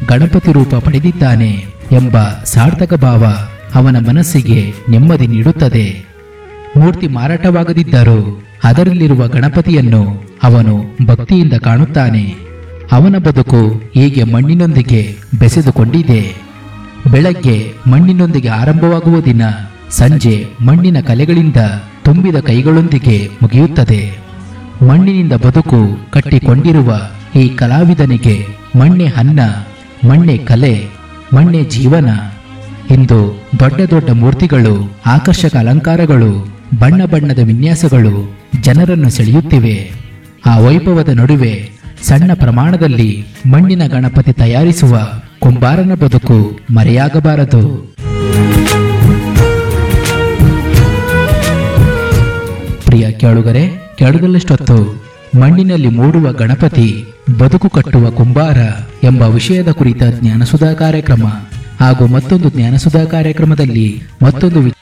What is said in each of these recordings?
ಗಣಪತಿ ರೂಪ ಪಡೆದಿದ್ದಾನೆ ಎಂಬ ಸಾರ್ಥಕ ಭಾವ ಅವನ ಮನಸ್ಸಿಗೆ ನೆಮ್ಮದಿ ನೀಡುತ್ತದೆ ಮೂರ್ತಿ ಮಾರಾಟವಾಗದಿದ್ದರೂ ಅದರಲ್ಲಿರುವ ಗಣಪತಿಯನ್ನು ಅವನು ಭಕ್ತಿಯಿಂದ ಕಾಣುತ್ತಾನೆ ಅವನ ಬದುಕು ಹೀಗೆ ಮಣ್ಣಿನೊಂದಿಗೆ ಬೆಸೆದುಕೊಂಡಿದೆ ಬೆಳಗ್ಗೆ ಮಣ್ಣಿನೊಂದಿಗೆ ಆರಂಭವಾಗುವ ದಿನ ಸಂಜೆ ಮಣ್ಣಿನ ಕಲೆಗಳಿಂದ ತುಂಬಿದ ಕೈಗಳೊಂದಿಗೆ ಮುಗಿಯುತ್ತದೆ ಮಣ್ಣಿನಿಂದ ಬದುಕು ಕಟ್ಟಿಕೊಂಡಿರುವ ಈ ಕಲಾವಿದನಿಗೆ ಮಣ್ಣೆ ಅನ್ನ ಮಣ್ಣೆ ಕಲೆ ಮಣ್ಣೆ ಜೀವನ ಇಂದು ದೊಡ್ಡ ದೊಡ್ಡ ಮೂರ್ತಿಗಳು ಆಕರ್ಷಕ ಅಲಂಕಾರಗಳು ಬಣ್ಣ ಬಣ್ಣದ ವಿನ್ಯಾಸಗಳು ಜನರನ್ನು ಸೆಳೆಯುತ್ತಿವೆ ಆ ವೈಭವದ ನಡುವೆ ಸಣ್ಣ ಪ್ರಮಾಣದಲ್ಲಿ ಮಣ್ಣಿನ ಗಣಪತಿ ತಯಾರಿಸುವ ಕುಂಬಾರನ ಬದುಕು ಮರೆಯಾಗಬಾರದು ಪ್ರಿಯ ಕೇಳುಗರೆ ಕೇಳುಗಲ್ಲಷ್ಟೊತ್ತು ಮಣ್ಣಿನಲ್ಲಿ ಮೂಡುವ ಗಣಪತಿ ಬದುಕು ಕಟ್ಟುವ ಕುಂಬಾರ ಎಂಬ ವಿಷಯದ ಕುರಿತ ಜ್ಞಾನಸುಧಾ ಕಾರ್ಯಕ್ರಮ ಹಾಗೂ ಮತ್ತೊಂದು ಜ್ಞಾನಸುಧಾ ಕಾರ್ಯಕ್ರಮದಲ್ಲಿ ಮತ್ತೊಂದು ವಿ-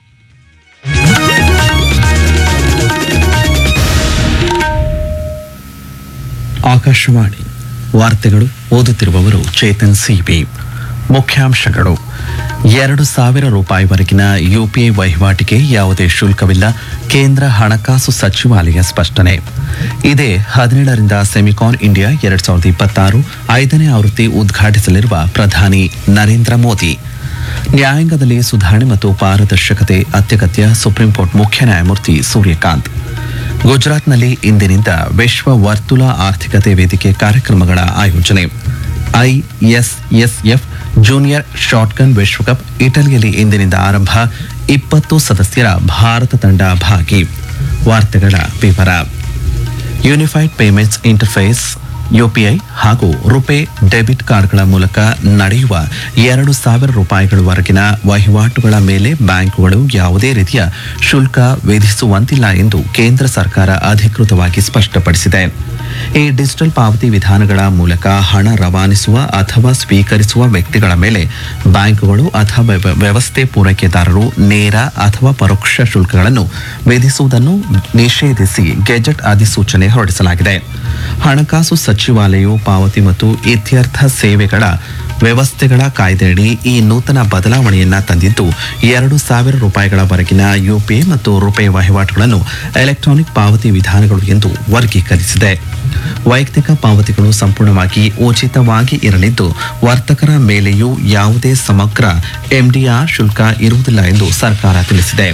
ಆಕಾಶವಾಣಿ ವಾರ್ತೆಗಳು ಓದುತ್ತಿರುವವರು ಚೇತನ್ ಸಿಬಿ ಮುಖ್ಯಾಂಶಗಳು ಎರಡು ಸಾವಿರ ರೂಪಾಯಿವರೆಗಿನ ಯುಪಿಐ ವಹಿವಾಟಿಗೆ ಯಾವುದೇ ಶುಲ್ಕವಿಲ್ಲ ಕೇಂದ್ರ ಹಣಕಾಸು ಸಚಿವಾಲಯ ಸ್ಪಷ್ಟನೆ ಇದೇ ಹದಿನೇಳರಿಂದ ಸೆಮಿಕಾನ್ ಇಂಡಿಯಾ ಎರಡ್ ಸಾವಿರದ ಇಪ್ಪತ್ತಾರು ಐದನೇ ಆವೃತ್ತಿ ಉದ್ಘಾಟಿಸಲಿರುವ ಪ್ರಧಾನಿ ನರೇಂದ್ರ ಮೋದಿ ನ್ಯಾಯಾಂಗದಲ್ಲಿ ಸುಧಾರಣೆ ಮತ್ತು ಪಾರದರ್ಶಕತೆ ಅತ್ಯಗತ್ಯ ಸುಪ್ರೀಂ ಕೋರ್ಟ್ ಮುಖ್ಯ ನ್ಯಾಯಮೂರ್ತಿ ಸೂರ್ಯಕಾಂತ್ ಗುಜರಾತ್ನಲ್ಲಿ ಇಂದಿನಿಂದ ವಿಶ್ವ ವರ್ತುಲ ಆರ್ಥಿಕತೆ ವೇದಿಕೆ ಕಾರ್ಯಕ್ರಮಗಳ ಆಯೋಜನೆ ಐಎಸ್ಎಸ್ಎಫ್ ಜೂನಿಯರ್ ಶಾಟ್ಗನ್ ವಿಶ್ವಕಪ್ ಇಟಲಿಯಲ್ಲಿ ಇಂದಿನಿಂದ ಆರಂಭ ಇಪ್ಪತ್ತು ಸದಸ್ಯರ ಭಾರತ ತಂಡ ಭಾಗಿ ವಾರ್ತೆಗಳ ವಿವರ ಯೂನಿಫೈಡ್ ಪೇಮೆಂಟ್ಸ್ ಇಂಟರ್ಫೇಸ್ ಯುಪಿಐ ಹಾಗೂ ರುಪೇ ಡೆಬಿಟ್ ಕಾರ್ಡ್ಗಳ ಮೂಲಕ ನಡೆಯುವ ಎರಡು ಸಾವಿರ ರೂಪಾಯಿಗಳವರೆಗಿನ ವಹಿವಾಟುಗಳ ಮೇಲೆ ಬ್ಯಾಂಕುಗಳು ಯಾವುದೇ ರೀತಿಯ ಶುಲ್ಕ ವಿಧಿಸುವಂತಿಲ್ಲ ಎಂದು ಕೇಂದ್ರ ಸರ್ಕಾರ ಅಧಿಕೃತವಾಗಿ ಸ್ಪಷ್ಟಪಡಿಸಿದೆ ಈ ಡಿಜಿಟಲ್ ಪಾವತಿ ವಿಧಾನಗಳ ಮೂಲಕ ಹಣ ರವಾನಿಸುವ ಅಥವಾ ಸ್ವೀಕರಿಸುವ ವ್ಯಕ್ತಿಗಳ ಮೇಲೆ ಬ್ಯಾಂಕುಗಳು ಅಥವಾ ವ್ಯವ- ವ್ಯವಸ್ಥೆ ಪೂರೈಕೆದಾರರು ನೇರ ಅಥವಾ ಪರೋಕ್ಷ ಶುಲ್ಕಗಳನ್ನು ವಿಧಿಸುವುದನ್ನು ನಿಷೇಧಿಸಿ ಗೆಜೆಟ್ ಅಧಿಸೂಚನೆ ಹೊರಡಿಸಲಾಗಿದೆ ಹಣಕಾಸು ಸಚಿವಾಲಯವು ಪಾವತಿ ಮತ್ತು ಇತ್ಯರ್ಥ ಸೇವೆಗಳ ವ್ಯವಸ್ಥೆಗಳ ಕಾಯ್ದೆಯಡಿ ಈ ನೂತನ ಬದಲಾವಣೆಯನ್ನ ತಂದಿದ್ದು ಎರಡು ಸಾವಿರ ರೂಪಾಯಿಗಳವರೆಗಿನ ಯುಪಿಐ ಮತ್ತು ರುಪೇ ವಹಿವಾಟುಗಳನ್ನು ಎಲೆಕ್ಟ್ರಾನಿಕ್ ಪಾವತಿ ವಿಧಾನಗಳು ಎಂದು ವರ್ಗೀಕರಿಸಿದೆ ವೈಯಕ್ತಿಕ ಪಾವತಿಗಳು ಸಂಪೂರ್ಣವಾಗಿ ಉಚಿತವಾಗಿ ಇರಲಿದ್ದು ವರ್ತಕರ ಮೇಲೆಯೂ ಯಾವುದೇ ಸಮಗ್ರ ಎಂಡಿಆರ್ ಶುಲ್ಕ ಇರುವುದಿಲ್ಲ ಎಂದು ಸರ್ಕಾರ ತಿಳಿಸಿದೆ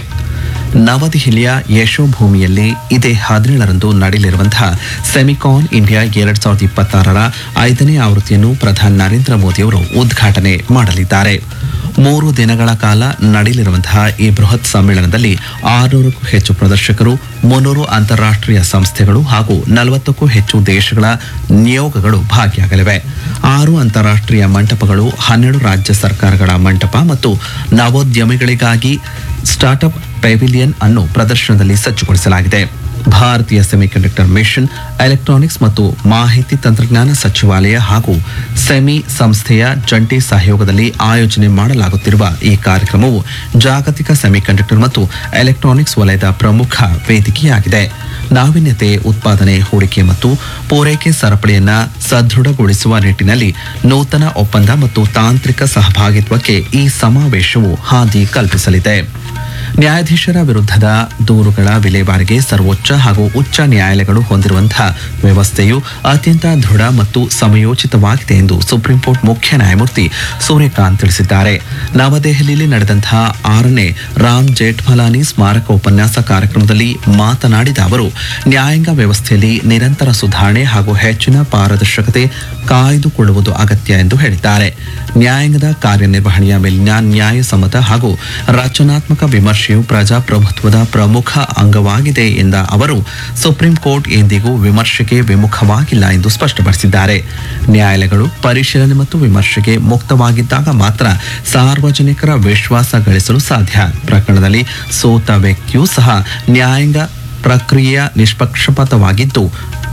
ನವದೆಹಲಿಯ ಯಶೋಭೂಮಿಯಲ್ಲಿ ಇದೇ ಹದಿನೇಳರಂದು ನಡೆಯಲಿರುವಂತಹ ಸೆಮಿಕಾನ್ ಇಂಡಿಯಾ ಎರಡ್ ಸಾವಿರದ ಇಪ್ಪತ್ತಾರರ ಐದನೇ ಆವೃತ್ತಿಯನ್ನು ಪ್ರಧಾನಿ ನರೇಂದ್ರ ಮೋದಿಯವರು ಉದ್ಘಾಟನೆ ಮಾಡಲಿದ್ದಾರೆ ಮೂರು ದಿನಗಳ ಕಾಲ ನಡೆಯಲಿರುವಂತಹ ಈ ಬೃಹತ್ ಸಮ್ಮೇಳನದಲ್ಲಿ ಆರುನೂರಕ್ಕೂ ಹೆಚ್ಚು ಪ್ರದರ್ಶಕರು ಮುನ್ನೂರು ಅಂತಾರಾಷ್ಟ್ರೀಯ ಸಂಸ್ಥೆಗಳು ಹಾಗೂ ನಲವತ್ತಕ್ಕೂ ಹೆಚ್ಚು ದೇಶಗಳ ನಿಯೋಗಗಳು ಭಾಗಿಯಾಗಲಿವೆ ಆರು ಅಂತಾರಾಷ್ಟ್ರೀಯ ಮಂಟಪಗಳು ಹನ್ನೆರಡು ರಾಜ್ಯ ಸರ್ಕಾರಗಳ ಮಂಟಪ ಮತ್ತು ನವೋದ್ಯಮಿಗಳಿಗಾಗಿ ಸ್ಟಾರ್ಟ್ಅಪ್ ಪೆವಿಲಿಯನ್ ಅನ್ನು ಪ್ರದರ್ಶನದಲ್ಲಿ ಸಜ್ಜುಗೊಳಿಸಲಾಗಿದೆ ಭಾರತೀಯ ಸೆಮಿಕಂಡಕ್ಟರ್ ಮಿಷನ್ ಎಲೆಕ್ಟ್ರಾನಿಕ್ಸ್ ಮತ್ತು ಮಾಹಿತಿ ತಂತ್ರಜ್ಞಾನ ಸಚಿವಾಲಯ ಹಾಗೂ ಸೆಮಿ ಸಂಸ್ಥೆಯ ಜಂಟಿ ಸಹಯೋಗದಲ್ಲಿ ಆಯೋಜನೆ ಮಾಡಲಾಗುತ್ತಿರುವ ಈ ಕಾರ್ಯಕ್ರಮವು ಜಾಗತಿಕ ಸೆಮಿಕಂಡಕ್ಟರ್ ಮತ್ತು ಎಲೆಕ್ಟ್ರಾನಿಕ್ಸ್ ವಲಯದ ಪ್ರಮುಖ ವೇದಿಕೆಯಾಗಿದೆ ನಾವೀನ್ಯತೆ ಉತ್ಪಾದನೆ ಹೂಡಿಕೆ ಮತ್ತು ಪೂರೈಕೆ ಸರಪಳಿಯನ್ನ ಸದೃಢಗೊಳಿಸುವ ನಿಟ್ಟಿನಲ್ಲಿ ನೂತನ ಒಪ್ಪಂದ ಮತ್ತು ತಾಂತ್ರಿಕ ಸಹಭಾಗಿತ್ವಕ್ಕೆ ಈ ಸಮಾವೇಶವು ಹಾದಿ ಕಲ್ಪಿಸಲಿದೆ ನ್ಯಾಯಾಧೀಶರ ವಿರುದ್ಧದ ದೂರುಗಳ ವಿಲೇವಾರಿಗೆ ಸರ್ವೋಚ್ಚ ಹಾಗೂ ಉಚ್ಚ ನ್ಯಾಯಾಲಯಗಳು ಹೊಂದಿರುವಂತಹ ವ್ಯವಸ್ಥೆಯು ಅತ್ಯಂತ ದೃಢ ಮತ್ತು ಸಮಯೋಚಿತವಾಗಿದೆ ಎಂದು ಸುಪ್ರೀಂ ಕೋರ್ಟ್ ಮುಖ್ಯ ನ್ಯಾಯಮೂರ್ತಿ ಸೂರ್ಯಕಾಂತ್ ತಿಳಿಸಿದ್ದಾರೆ ನವದೆಹಲಿಯಲ್ಲಿ ನಡೆದಂತಹ ಆರನೇ ರಾಮ್ ಜೇಠ್ಮಲಾನಿ ಸ್ಮಾರಕ ಉಪನ್ಯಾಸ ಕಾರ್ಯಕ್ರಮದಲ್ಲಿ ಮಾತನಾಡಿದ ಅವರು ನ್ಯಾಯಾಂಗ ವ್ಯವಸ್ಥೆಯಲ್ಲಿ ನಿರಂತರ ಸುಧಾರಣೆ ಹಾಗೂ ಹೆಚ್ಚಿನ ಪಾರದರ್ಶಕತೆ ಕಾಯ್ದುಕೊಳ್ಳುವುದು ಅಗತ್ಯ ಎಂದು ಹೇಳಿದ್ದಾರೆ ನ್ಯಾಯಾಂಗದ ಕಾರ್ಯನಿರ್ವಹಣೆಯ ಮೇಲಿನ ನ್ಯಾಯಸಮ್ಮತ ಹಾಗೂ ರಚನಾತ್ಮಕ ವಿಮರ್ಶೆಯು ಪ್ರಜಾಪ್ರಭುತ್ವದ ಪ್ರಮುಖ ಅಂಗವಾಗಿದೆ ಎಂದ ಅವರು ಸುಪ್ರೀಂ ಕೋರ್ಟ್ ಎಂದಿಗೂ ವಿಮರ್ಶೆಗೆ ವಿಮುಖವಾಗಿಲ್ಲ ಎಂದು ಸ್ಪಷ್ಟಪಡಿಸಿದ್ದಾರೆ ನ್ಯಾಯಾಲಯಗಳು ಪರಿಶೀಲನೆ ಮತ್ತು ವಿಮರ್ಶೆಗೆ ಮುಕ್ತವಾಗಿದ್ದಾಗ ಮಾತ್ರ ಸಾರ್ವಜನಿಕರ ವಿಶ್ವಾಸ ಗಳಿಸಲು ಸಾಧ್ಯ ಪ್ರಕರಣದಲ್ಲಿ ಸೋತ ವ್ಯಕ್ತಿಯೂ ಸಹ ನ್ಯಾಯಾಂಗ ಪ್ರಕ್ರಿಯೆಯ ನಿಷ್ಪಕ್ಷಪಾತವಾಗಿದ್ದು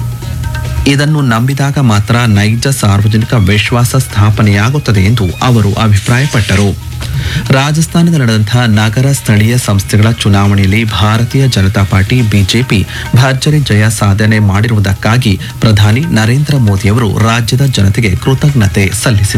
ಇದನ್ನು ನಂಬಿದಾಗ ಮಾತ್ರ ನೈಜ ಸಾರ್ವಜನಿಕ ವಿಶ್ವಾಸ ಸ್ಥಾಪನೆಯಾಗುತ್ತದೆ ಎಂದು ಅವರು ಅಭಿಪ್ರಾಯಪಟ್ಟರು ರಾಜಸ್ಥಾನದ ನಡೆದಂತಹ ನಗರ ಸ್ಥಳೀಯ ಸಂಸ್ಥೆಗಳ ಚುನಾವಣೆಯಲ್ಲಿ ಭಾರತೀಯ ಜನತಾ ಪಾರ್ಟಿ ಬಿಜೆಪಿ ಭರ್ಜರಿ ಜಯ ಸಾಧನೆ ಮಾಡಿರುವುದಕ್ಕಾಗಿ ಪ್ರಧಾನಿ ನರೇಂದ್ರ ಮೋದಿಯವರು ರಾಜ್ಯದ ಜನತೆಗೆ ಕೃತಜ್ಞತೆ ಸಲ್ಲಿಸಿದರು